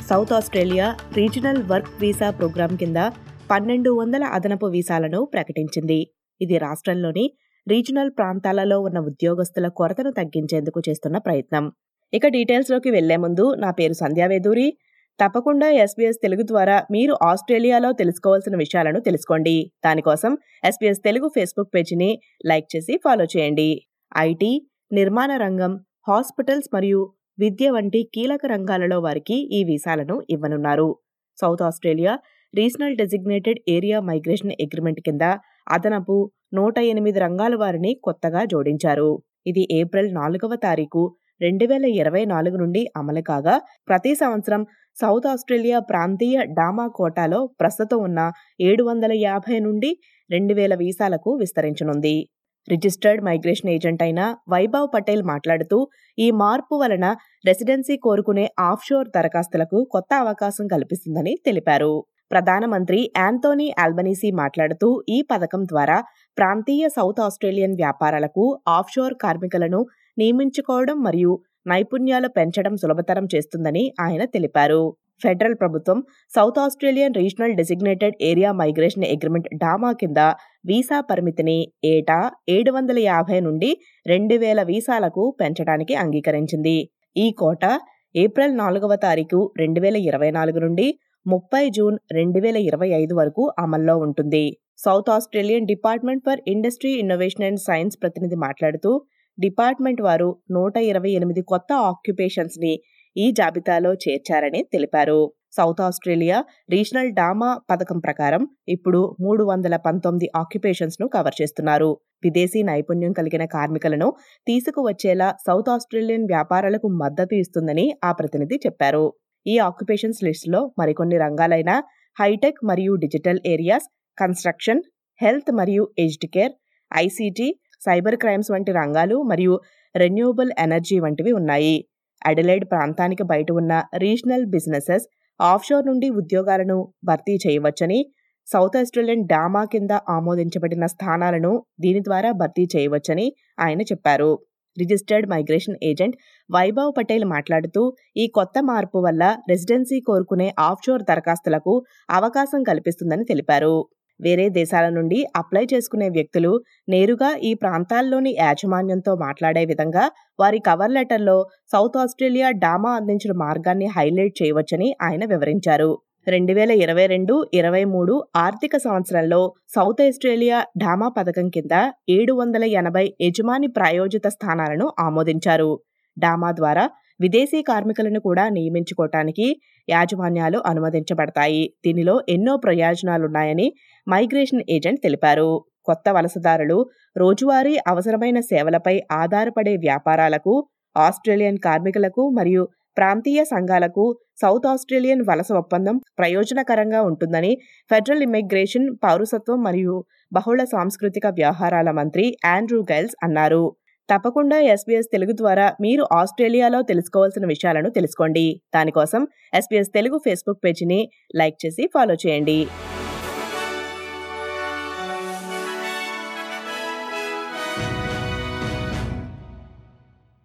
south Australia regional work visa program కింద పన్నెండు వందల అదనపు వీసాలను ప్రకటించింది ఇది రాష్ట్రంలోని రీజనల్ ప్రాంతాలలో ఉన్న ఉద్యోగస్తుల కొరతను తగ్గించేందుకు చేస్తున్న ప్రయత్నం ఇక డీటెయిల్స్లోకి వెళ్లే ముందు నా పేరు సంధ్యావేదూరి తప్పకుండా ఎస్బీఎస్ తెలుగు ద్వారా మీరు ఆస్ట్రేలియాలో తెలుసుకోవాల్సిన విషయాలను తెలుసుకోండి దానికోసం ఎస్బీఎస్ తెలుగు ఫేస్బుక్ పేజీని లైక్ చేసి ఫాలో చేయండి ఐటీ నిర్మాణ రంగం హాస్పిటల్స్ మరియు విద్య వంటి కీలక రంగాలలో వారికి ఈ వీసాలను ఇవ్వనున్నారు South Australia regional designated area migration agreement కింద అదనపు నూట ఎనిమిది రంగాల వారిని కొత్తగా జోడించారు ఇది ఏప్రిల్ నాలుగవ తారీఖు రెండు వేల ఇరవై నాలుగు నుండి అమలు కాగా ప్రతి సంవత్సరం సౌత్ ఆస్ట్రేలియా ప్రాంతీయ డామా కోటాలో ప్రస్తుతం ఉన్న ఏడు వందల యాభై నుండి రెండు వేల వీసాలకు విస్తరించనుంది రిజిస్టర్డ్ మైగ్రేషన్ ఏజెంట్ అయిన వైభవ్ పటేల్ మాట్లాడుతూ ఈ మార్పు వలన రెసిడెన్సీ కోరుకునే ఆఫ్షోర్ దరఖాస్తులకు కొత్త అవకాశం కల్పిస్తుందని తెలిపారు ప్రధానమంత్రి యాంతోనీ ఆల్బనీసీ మాట్లాడుతూ ఈ పథకం ద్వారా ప్రాంతీయ సౌత్ ఆస్ట్రేలియన్ వ్యాపారాలకు ఆఫ్షోర్ కార్మికులను నియమించుకోవడం మరియు నైపుణ్యాలు పెంచడం సులభతరం చేస్తుందని ఆయన తెలిపారు ఫెడరల్ ప్రభుత్వం South Australian regional designated area migration agreement DAMA కింద వీసా పరిమితిని ఏటా ఏడు వందల యాభై నుండి రెండు వేల వీసాలకు పెంచడానికి అంగీకరించింది ఈ కోట ఏప్రిల్ నాలుగవ తారీఖు రెండు వేల ఇరవై నాలుగు నుండి ముప్పై జూన్ రెండు వేల ఇరవై ఐదు వరకు అమల్లో ఉంటుంది South Australian department for industry innovation and science ప్రతినిధి మాట్లాడుతూ డిపార్ట్మెంట్ వారు నూట ఇరవై ఎనిమిది కొత్త ఆక్యుపేషన్స్ ని ఈ జాబితాలో చేర్చారని తెలిపారు సౌత్ ఆస్ట్రేలియా రీజనల్ డామా పథకం ప్రకారం ఇప్పుడు మూడు వందల పంతొమ్మిది ఆక్యుపేషన్స్ ను కవర్ చేస్తున్నారు విదేశీ నైపుణ్యం కలిగిన కార్మికులను తీసుకువచ్చేలా సౌత్ ఆస్ట్రేలియన్ వ్యాపారాలకు మద్దతు ఇస్తుందని ఆ ప్రతినిధి చెప్పారు ఈ ఆక్యుపేషన్స్ లిస్టులో మరికొన్ని రంగాలైన హైటెక్ మరియు డిజిటల్ ఏరియాస్ కన్స్ట్రక్షన్ హెల్త్ మరియు aged care ICT cyber crimes వంటి రంగాలు మరియు రెన్యూవబుల్ ఎనర్జీ వంటివి ఉన్నాయి అడిలైడ్ ప్రాంతానికి బయట ఉన్న రీజనల్ బిజినెసెస్ ఆఫ్షోర్ నుండి ఉద్యోగాలను భర్తీ చేయవచ్చని సౌత్ ఆస్ట్రేలియన్ డామా కింద ఆమోదించబడిన స్థానాలను దీని ద్వారా భర్తీ చేయవచ్చని ఆయన చెప్పారు registered migration agent Vaibhav Patel మాట్లాడుతూ ఈ కొత్త మార్పు వల్ల రెసిడెన్సీ కోరుకునే ఆఫ్షోర్ దరఖాస్తులకు అవకాశం కల్పిస్తుందని తెలిపారు వేరే దేశాల నుండి అప్లై చేసుకునే వ్యక్తులు నేరుగా ఈ ప్రాంతాల్లోని యాజమాన్యంతో మాట్లాడే విధంగా వారి కవర్ లెటర్లో సౌత్ ఆస్ట్రేలియా డామా అందించిన మార్గాన్ని హైలైట్ చేయవచ్చని ఆయన వివరించారు రెండు వేల ఇరవై రెండు ఇరవై మూడు ఆర్థిక సంవత్సరంలో సౌత్ ఆస్ట్రేలియా డామా పథకం కింద ఏడు వందల ఎనభై యజమాని ప్రాయోజిత స్థానాలను ఆమోదించారు డామా ద్వారా విదేశీ కార్మికులను కూడా నియమించుకోవటానికి యాజమాన్యాలు అనుమతించబడతాయి దీనిలో ఎన్నో ప్రయోజనాలున్నాయని మైగ్రేషన్ ఏజెంట్ తెలిపారు కొత్త వలసదారులు రోజువారీ అవసరమైన సేవలపై ఆధారపడే వ్యాపారాలకు ఆస్ట్రేలియన్ కార్మికులకు మరియు ప్రాంతీయ సంఘాలకు సౌత్ ఆస్ట్రేలియన్ వలస ఒప్పందం ప్రయోజనకరంగా ఉంటుందని ఫెడరల్ ఇమిగ్రేషన్ పౌరసత్వం మరియు బహుళ సాంస్కృతిక వ్యవహారాల మంత్రి ఆండ్రూ గైల్స్ అన్నారు తప్పకుండా ఎస్బీఎస్ తెలుగు ద్వారా మీరు ఆస్ట్రేలియాలో తెలుసుకోవాల్సిన విషయాలను తెలుసుకోండి దానికోసం ఎస్బీఎస్ తెలుగు ఫేస్బుక్ పేజీని లైక్ చేసి ఫాలో చేయండి